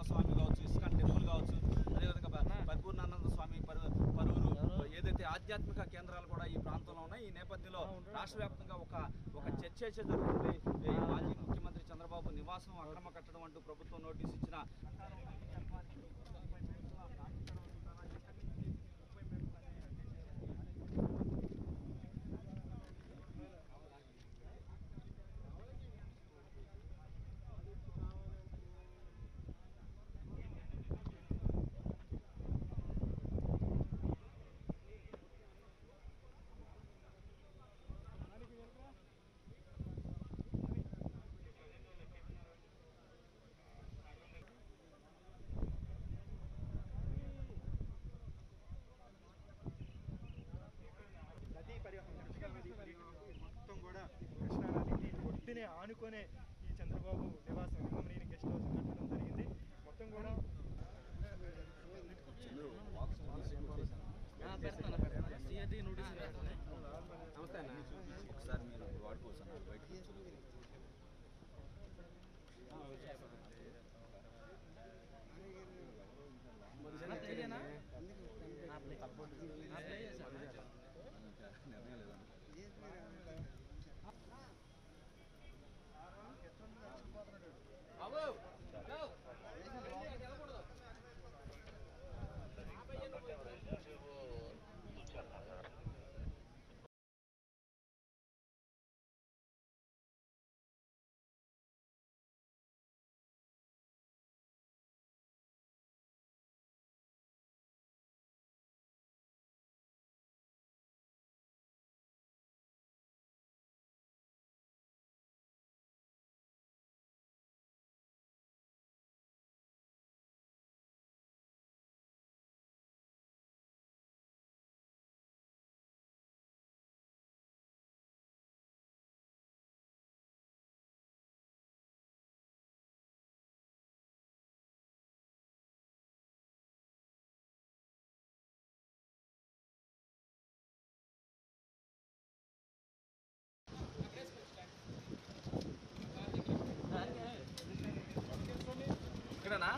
స్వామి కావచ్చు ISKCON temple కావచ్చు అదేవిధంగా ప- పరిపూర్ణానంద స్వామి పరు పరువురు ఏదైతే ఆధ్యాత్మిక కేంద్రాలు కూడా ఈ ప్రాంతంలో ఉన్నాయి ఈ నేపథ్యంలో రాష్ట్ర వ్యాప్తంగా ఒక ఒక చర్చ అయితే జరుగుతుంది ఈ మాజీ ముఖ్యమంత్రి చంద్రబాబు నివాసం అక్రమ కట్టడం అంటూ ప్రభుత్వం నోటీస్ ఇచ్చిన నదీ పరివాహం కృష్ణా నదీ పరివాహం మొత్తం కూడా కృష్ణా నదికి ఒడ్డునే ఆనుకునే ఈ చంద్రబాబు నివాసం నిమ్మనేని గెస్ట్ హౌస్ కట్టడం జరిగింది మొత్తం కూడా నమస్తే అన్న ఒకసారి మీరు వాడుకోవచ్చు అన్న బయట కూర్చోలేదు నిర్ణయం లేదన్న ఇక్కడనా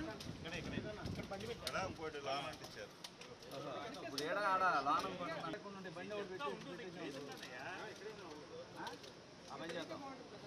ఇంకోటి లాన్ అంటించారు ఇప్పుడు ఏడ ఆడ లాన్ అనుకుంటున్నా బండి ఒకటి పెట్టి పెట్టేసాం. ఆ? ఆ పని చేద్దాం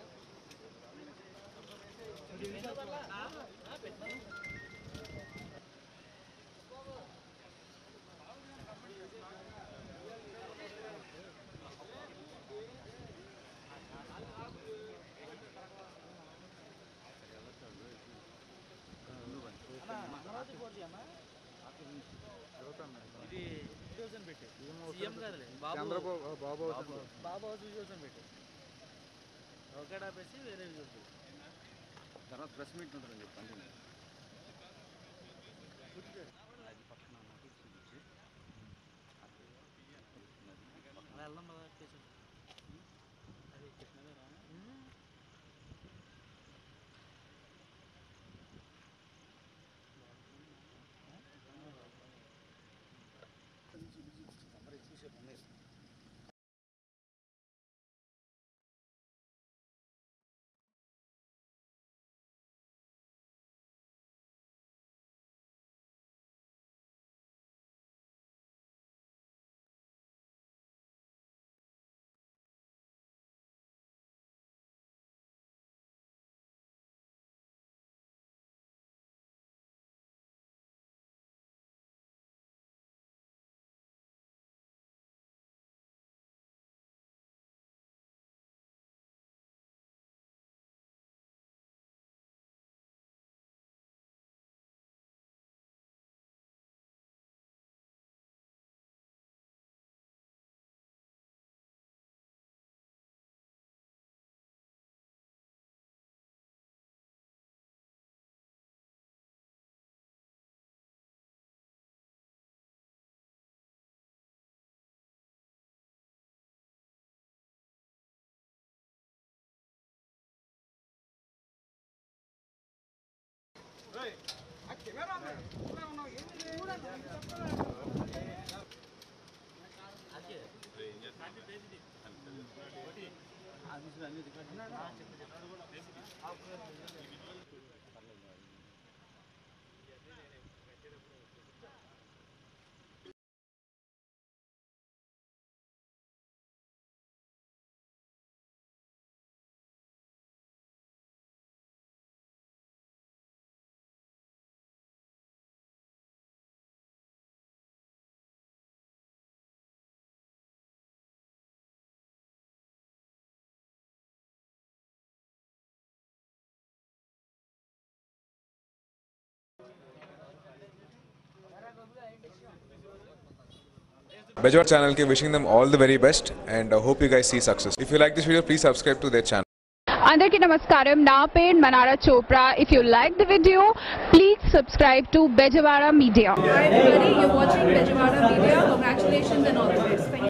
ఇది టూ థౌసండ్ పెట్టి సీఎం కాదులే బాబు బాబు బాబు హౌస్ థౌసండ్ పెట్టి ఒకటి ఆపేసి వేరే చూసి తర్వాత ప్రెస్ మీట్ ఉంటుందని చెప్పండి అలా వెళ్దాం కదా స్టేషన్ అది కృష్ణదేరా అదే Bejwar channel ki wishing them all the very best and uh, hope you guys see success. If you like this video, please subscribe to their channel. అందరికీ నమస్కారం నా పేరు Manara Chopra if you like the video please subscribe to Bezawada media Hi everybody, you're watching Bejawada Media. Congratulations and all the best. Thank you.